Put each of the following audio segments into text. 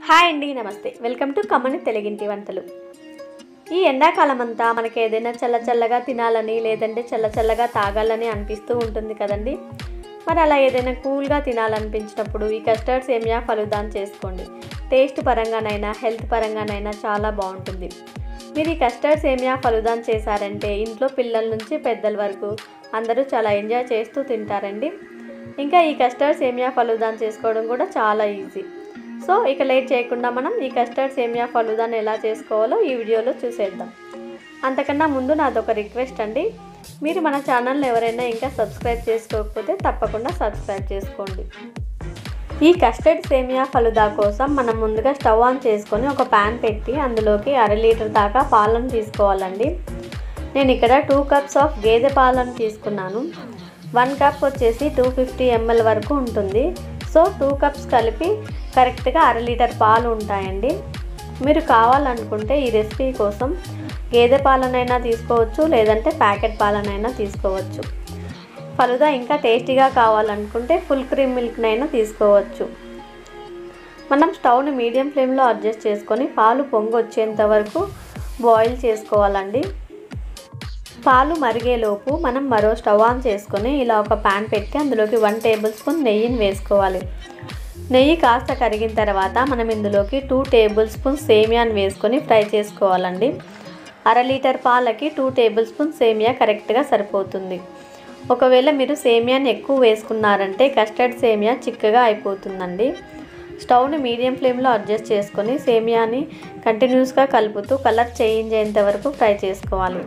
hi అండి నమస్తే welcome to కమ్మని తెలుగింటి వంటలు ఈ ఎండాకాలం అంతా మనకి ఏదైనా చల్ల చల్లగా తినాలని లేదంటే చల్ల చల్లగా తాగాలని అనిపిస్తూ ఉంటుంది కదండి మరి అలా ఏదైనా కూల్గా తినాలనిపించినప్పుడు ఈ కస్టర్డ్ సేమియా ఫలుదాన్ చేసుకోండి టేస్ట్ పరంగానైనా హెల్త్ పరంగానైనా చాలా బాగుంటుంది మీరు ఈ కస్టర్డ్ సేమియా ఫలుదాన్ చేశారంటే ఇంట్లో పిల్లల నుంచి పెద్దల వరకు అందరూ చాలా ఎంజాయ్ చేస్తూ తింటారండి ఇంకా ఈ కస్టర్డ్ సేమియా ఫలుదాన్ చేసుకోవడం కూడా చాలా ఈజీ సో ఇక లేట్ చేయకుండా మనం ఈ కస్టర్డ్ సేమియా ఫలుదాన్ ఎలా చేసుకోవాలో ఈ వీడియోలో చూసేద్దాం అంతకన్నా ముందు నాదొక రిక్వెస్ట్ అండి మీరు మన ఛానల్ ఎవరైనా ఇంకా సబ్స్క్రైబ్ చేసుకోకపోతే తప్పకుండా సబ్స్క్రైబ్ చేసుకోండి ఈ కస్టర్డ్ సేమియా ఫలుదా కోసం మనం ముందుగా స్టవ్ ఆన్ చేసుకొని ఒక ప్యాన్ పెట్టి అందులోకి అర లీటర్ దాకా పాలను తీసుకోవాలండి నేను ఇక్కడ టూ కప్స్ ఆఫ్ గేదె పాలను తీసుకున్నాను వన్ కప్ వచ్చేసి టూ ఫిఫ్టీ ఎంఎల్ వరకు ఉంటుంది సో టూ కప్స్ కలిపి కరెక్ట్గా అర లీటర్ పాలు ఉంటాయండి మీరు కావాలనుకుంటే ఈ రెసిపీ కోసం గేదె పాలనైనా తీసుకోవచ్చు లేదంటే ప్యాకెట్ పాలనైనా తీసుకోవచ్చు ఫలుదా ఇంకా టేస్టీగా కావాలనుకుంటే ఫుల్ క్రీమ్ మిల్క్నైనా తీసుకోవచ్చు మనం స్టవ్ని మీడియం ఫ్లేమ్లో అడ్జస్ట్ చేసుకొని పాలు పొంగి వచ్చేంత వరకు బాయిల్ చేసుకోవాలండి పాలు మరిగేలోపు మనం మరో స్టవ్ ఆన్ చేసుకొని ఇలా ఒక ప్యాన్ పెట్టి అందులోకి వన్ టేబుల్ స్పూన్ నెయ్యిని వేసుకోవాలి నెయ్యి కాస్త కరిగిన తర్వాత మనం ఇందులోకి టూ టేబుల్ స్పూన్ సేమియాని వేసుకొని ఫ్రై చేసుకోవాలండి అర లీటర్ పాలకి టూ టేబుల్ స్పూన్ సేమియా కరెక్ట్గా సరిపోతుంది ఒకవేళ మీరు సేమియాని ఎక్కువ వేసుకున్నారంటే కస్టర్డ్ సేమియా చిక్కగా అయిపోతుందండి స్టవ్ని మీడియం ఫ్లేమ్లో అడ్జస్ట్ చేసుకొని సేమియాని కంటిన్యూస్గా కలుపుతూ కలర్ చేంజ్ అయ్యేంత వరకు ఫ్రై చేసుకోవాలి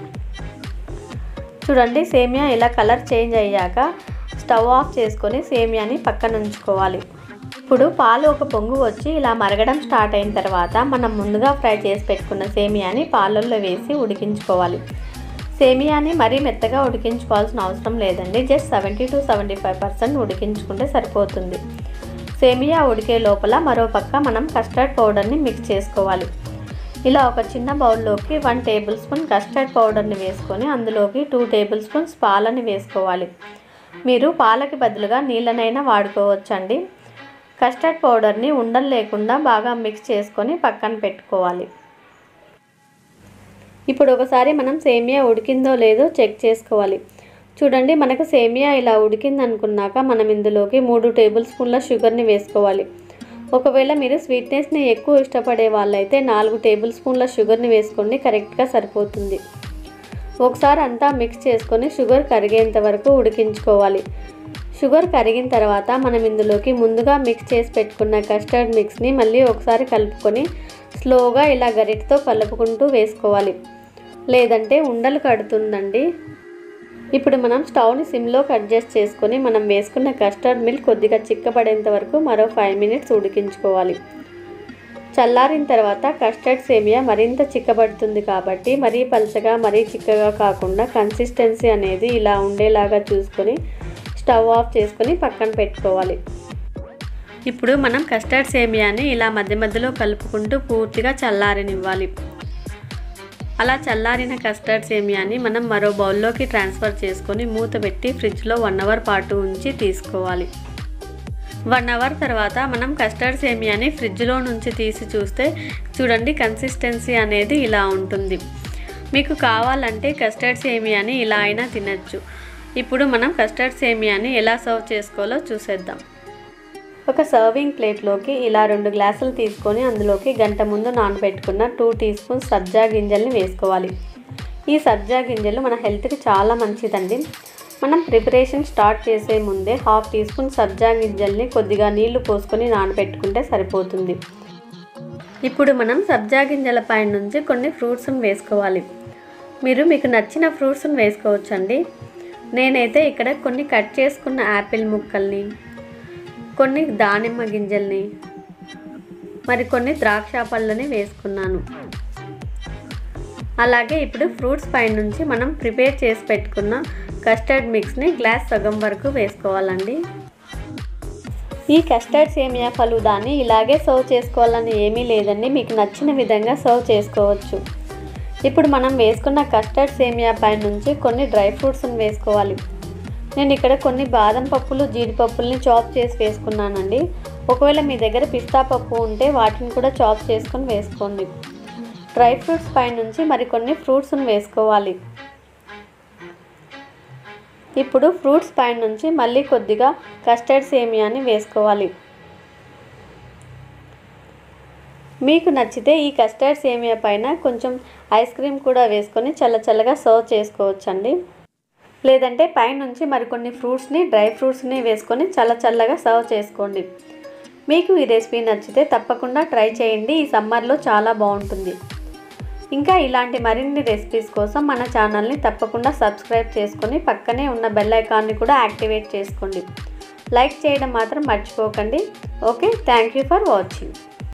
చూడండి సేమియా ఇలా కలర్ చేంజ్ అయ్యాక స్టవ్ ఆఫ్ చేసుకొని సేమియాని పక్కన ఉంచుకోవాలి ఇప్పుడు పాలు ఒక పొంగు వచ్చి ఇలా మరగడం స్టార్ట్ అయిన తర్వాత మనం ముందుగా ఫ్రై చేసి పెట్టుకున్న సేమియాని పాలల్లో వేసి ఉడికించుకోవాలి సేమియాని మరీ మెత్తగా ఉడికించుకోవాల్సిన అవసరం లేదండి just seventy to seventy five percent ఉడికించుకుంటే సరిపోతుంది సేమియా ఉడికే లోపల మరో పక్క మనం కస్టర్డ్ పౌడర్ని మిక్స్ చేసుకోవాలి ఇలా ఒక చిన్న బౌల్లోకి వన్ టేబుల్ స్పూన్ కస్టర్డ్ పౌడర్ని వేసుకొని అందులోకి టూ టేబుల్ స్పూన్స్ పాలని వేసుకోవాలి మీరు పాలకి బదులుగా నీళ్ళనైనా వాడుకోవచ్చండి కస్టర్డ్ పౌడర్ని ఉండలు లేకుండా బాగా మిక్స్ చేసుకొని పక్కన పెట్టుకోవాలి ఇప్పుడు ఒకసారి మనం సేమియా ఉడికిందో లేదో చెక్ చేసుకోవాలి చూడండి మనకు సేమియా ఇలా ఉడికింది అనుకున్నాక మనం ఇందులోకి మూడు టేబుల్ స్పూన్ల షుగర్ని వేసుకోవాలి ఒకవేళ మీరు స్వీట్నెస్ని ఎక్కువ ఇష్టపడే వాళ్ళైతే నాలుగు టేబుల్ స్పూన్ల షుగర్ని వేసుకోండి కరెక్ట్గా సరిపోతుంది ఒకసారి అంతా మిక్స్ చేసుకొని షుగర్ కరిగేంత వరకు ఉడికించుకోవాలి షుగర్ కరిగిన తర్వాత మనం ఇందులోకి ముందుగా మిక్స్ చేసి పెట్టుకున్న కస్టర్డ్ మిక్స్ని మళ్ళీ ఒకసారి కలుపుకొని స్లోగా ఇలా గరిటతో కలుపుకుంటూ వేసుకోవాలి లేదంటే ఉండలు కడుతుందండి ఇప్పుడు మనం స్టవ్ని సిమ్లోకి అడ్జస్ట్ చేసుకొని మనం వేసుకున్న కస్టర్డ్ మిల్క్ కొద్దిగా చిక్కబడేంత వరకు మరో ఫైవ్ మినిట్స్ ఉడికించుకోవాలి చల్లారిన తర్వాత కస్టర్డ్ సేమియా మరింత చిక్కబడుతుంది కాబట్టి మరీ పలచగా మరీ చిక్కగా కాకుండా కన్సిస్టెన్సీ అనేది ఇలా ఉండేలాగా చూసుకొని స్టవ్ ఆఫ్ చేసుకొని పక్కన పెట్టుకోవాలి ఇప్పుడు మనం కస్టర్డ్ సేమియాని ఇలా మధ్య మధ్యలో కలుపుకుంటూ పూర్తిగా చల్లారనివ్వాలి అలా చల్లారిన కస్టర్డ్ సేమియాని మనం మరో బౌల్లోకి ట్రాన్స్ఫర్ చేసుకొని మూత పెట్టి ఫ్రిడ్జ్లో వన్ అవర్ పాటు ఉంచి తీసుకోవాలి వన్ అవర్ తర్వాత మనం కస్టర్డ్ సేమియాని ఫ్రిడ్జ్లో నుంచి తీసి చూస్తే చూడండి కన్సిస్టెన్సీ అనేది ఇలా ఉంటుంది మీకు కావాలంటే కస్టర్డ్ సేమియాని ఇలా అయినా తినచ్చు ఇప్పుడు మనం కస్టర్డ్ సేమియాని ఎలా సర్వ్ చేసుకోవాలో చూసేద్దాం ఒక సర్వింగ్ ప్లేట్లోకి ఇలా రెండు గ్లాసులు తీసుకొని అందులోకి గంట ముందు నానబెట్టుకున్న టూ టీ స్పూన్ సబ్జా గింజల్ని వేసుకోవాలి ఈ సబ్జా గింజలు మన హెల్త్కి చాలా మంచిదండి మనం ప్రిపరేషన్ స్టార్ట్ చేసే ముందే హాఫ్ టీ స్పూన్ సబ్జా గింజల్ని కొద్దిగా నీళ్లు పోసుకొని నానబెట్టుకుంటే సరిపోతుంది ఇప్పుడు మనం సబ్జా గింజల పైన నుంచి కొన్ని ఫ్రూట్స్ని వేసుకోవాలి మీరు మీకు నచ్చిన ఫ్రూట్స్ని వేసుకోవచ్చండి నేనైతే ఇక్కడ కొన్ని కట్ చేసుకున్న యాపిల్ ముక్కల్ని కొన్ని దానిమ్మ గింజల్ని మరి కొన్ని ద్రాక్ష పళ్ళని వేసుకున్నాను అలాగే ఇప్పుడు ఫ్రూట్స్ పైన నుంచి మనం ప్రిపేర్ చేసి పెట్టుకున్న కస్టర్డ్ మిక్స్ని గ్లాస్ సగం వరకు వేసుకోవాలండి ఈ కస్టర్డ్ సేమియా ఫలుదాన్ని ఇలాగే సర్వ్ చేసుకోవాలని ఏమీ లేదండి మీకు నచ్చిన విధంగా సర్వ్ చేసుకోవచ్చు ఇప్పుడు మనం వేసుకున్న కస్టర్డ్ సేమియా పైన నుంచి కొన్ని డ్రై ఫ్రూట్స్ని వేసుకోవాలి నేను ఇక్కడ కొన్ని బాదం పప్పులు జీడిపప్పుల్ని చాప్ చేసి వేసుకున్నానండి ఒకవేళ మీ దగ్గర పిస్తా పప్పు ఉంటే వాటిని కూడా చాప్ చేసుకొని వేసుకోండి డ్రై ఫ్రూట్స్ పైనుంచి మరికొన్ని ఫ్రూట్స్ని వేసుకోవాలి ఇప్పుడు ఫ్రూట్స్ పైన నుంచి మళ్ళీ కొద్దిగా కస్టర్డ్ సేమియాని వేసుకోవాలి మీకు నచ్చితే ఈ కస్టర్డ్ సేమియా పైన కొంచెం ఐస్ క్రీమ్ కూడా వేసుకొని చల్ల చల్లగా సర్వ్ చేసుకోవచ్చండి లేదంటే పైనుంచి మరికొన్ని ఫ్రూట్స్ని డ్రై ఫ్రూట్స్ని వేసుకొని చల్ల చల్లగా సర్వ్ చేసుకోండి మీకు ఈ రెసిపీ నచ్చితే తప్పకుండా ట్రై చేయండి ఈ సమ్మర్లో చాలా బాగుంటుంది ఇంకా ఇలాంటి మరిన్ని రెసిపీస్ కోసం మన ఛానల్ని తప్పకుండా సబ్స్క్రైబ్ చేసుకొని పక్కనే ఉన్న బెల్ ఐకాన్ని కూడా యాక్టివేట్ చేసుకోండి లైక్ చేయడం మాత్రం మర్చిపోకండి okay thank you for watching